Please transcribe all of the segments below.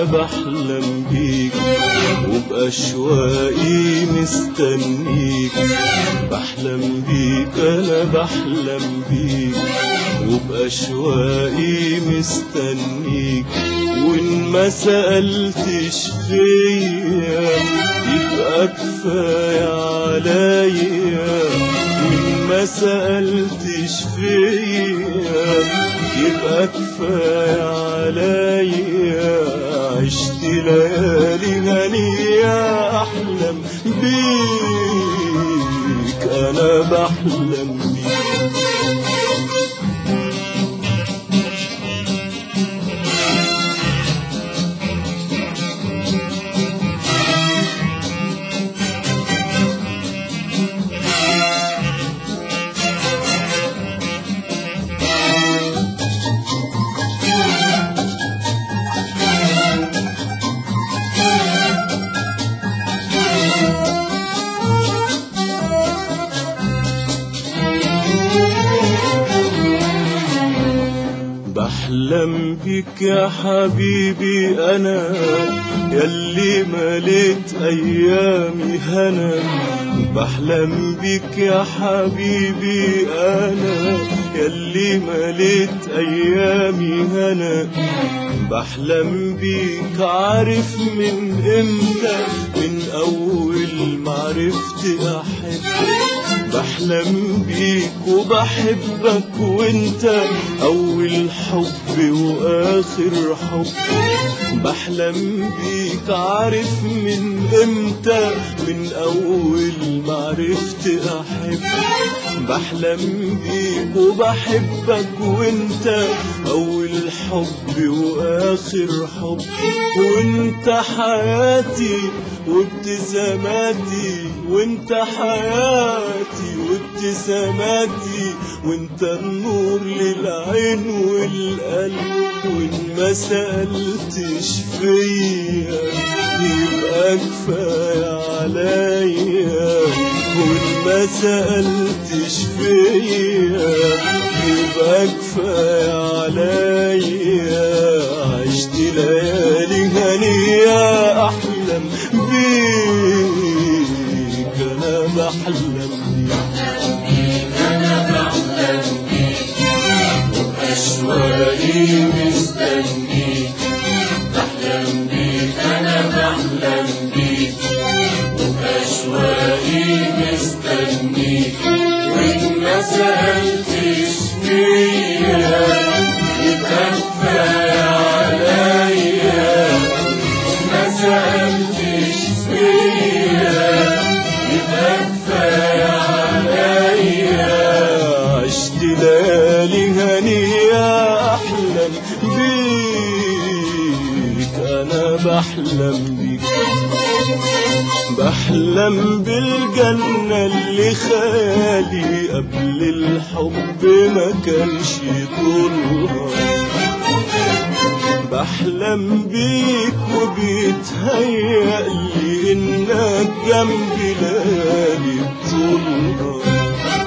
بحلم بيك وبأشواقي مستنيك بحلم بيك أنا بحلم بيك وبأشواقي مستنيك وإن ما سألتش فيا يبقى كفاية عليا وإن ما سألتش فيا يبقى كفاية عليا عشت ليالي هنية أحلم بيك أنا بحلم بيك بحلم بك يا حبيبي أنا يلي مليت أيامي هنا بحلم بك يا حبيبي أنا يلي مليت أيامي هنا بحلم بيك عارف من امتى من أول معرفتي أحبك بحلم بيك وبحبك وانت اول حب واخر حب بحلم بيك عارف من امتى من اول معرفتي احب بحلم بيك وبحبك وانت اول حب واخر حب وانت حياتي وابتساماتي وانت حياتي وابتساماتي وانت النور للعين والقلب وان ما سألتش فيا يبقى كفاية عليا وان ما سألتش فيا يبقى كفاية عليا عشت ليالي هنية أحلم بيك أنا بحلم بيك أشواقي مستنيك بحلم بيك أنا بحلم بيك وبأشواقي مستنيك وإن ما سألتش فيا يبقى كفاية عليا ما سألتش فيا يبقى كفاية عليا عشت ليالي هنية أحلم بيك أنا بحلم بيك بحلم بالجنة اللي خيالي قبل الحب ما كانش طولها بحلم بيك وبيتهيألي إنك جنبي ليالي طولها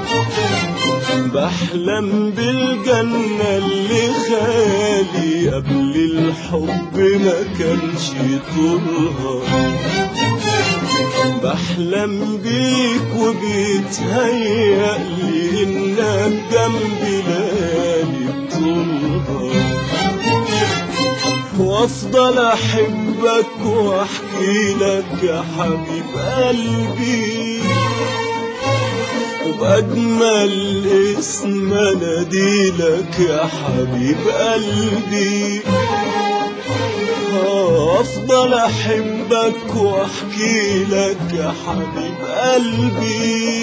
بحلم بالجنة اللي خالي قبل الحب ما كانش طولها بحلم بيك وبيتهيألي إنك جنبي ليالي طولها وافضل احبك واحكي لك يا حبيب قلبي وبأجمل اسم اناديلك يا حبيب قلبي افضل احبك واحكي لك يا حبيب قلبي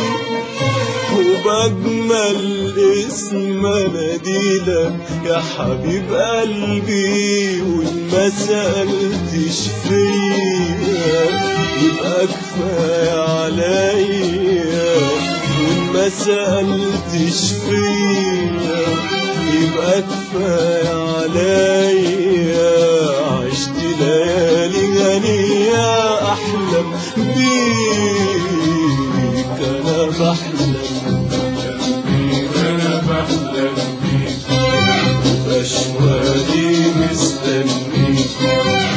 وبأجمل اسم اناديلك يا حبيب قلبي وإن ما سألتش فيا يبقى كفاية عليا وإن ما سألتش فيا يبقى كفاية عليا عشت ليالي هنية أحلم بيك أنا بحلم أنا بحلم بيك بأشواقي مستنيك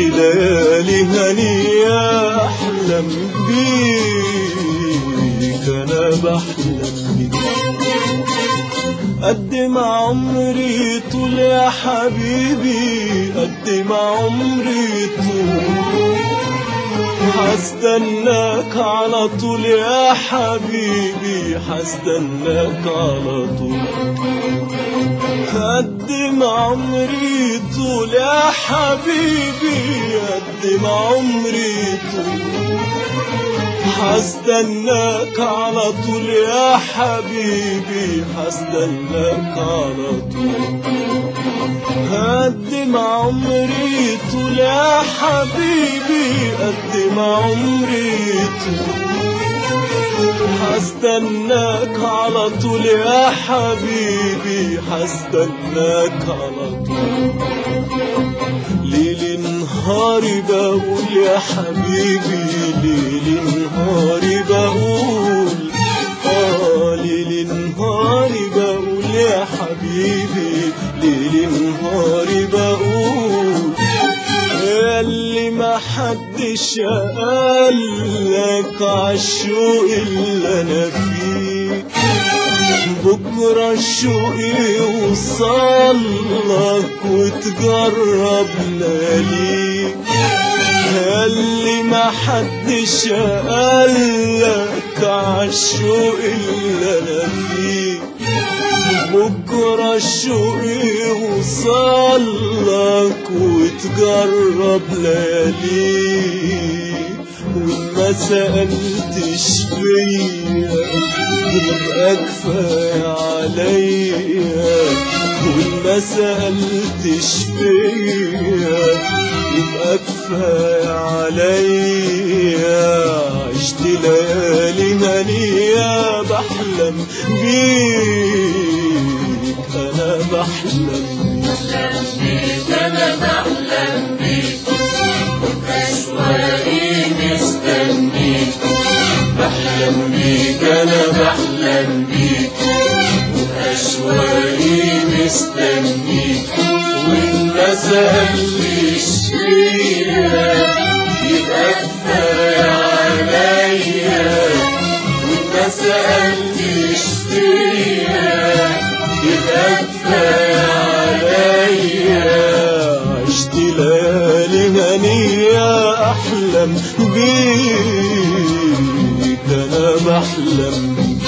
ليالي هنية أحلم بيك أنا بحلم بيك قد ما عمري طول يا حبيبي قد ما عمري طول حستناك على طول يا حبيبي حستناك على طول قد ما عمري طول يا حبيبي قد ما عمري طول حستناك على طول يا حبيبي حستناك على طول قد ما عمري طول يا حبيبي قد ما عمري طول حستناك على طول يا حبيبي حستناك على طول ليل نهاري بقول يا حبيبي ليل نهاري بقول آه ليل نهاري بقول يا حبيبي ليل نهاري بقول اللي ما حدش قالك عالشوق اللي انا فيه بكرة الشوق يوصلك وتجرب لياليك اللي ما حدش قالك عالشوق اللي انا فيه بكرة الشوق يوصلك وتجرب لياليك وإن ما سألتش فيا يبقى كفاية عليا وإن ما سألتش فيا يبقى كفاية عليا عشت ليالي هنية بحلم بيك أنا بحلم بيك أنا بحلم بيك أشواقي مستنيك بحلم بيك أنا بحلم بيك أشواقي مستنيك وإن ما سألتش فيا يبقى كفاية عليا وإن ما سألتش فيا يبقى كفاية عليا عشت ليالي هنية أحلم بيك أنا بحلم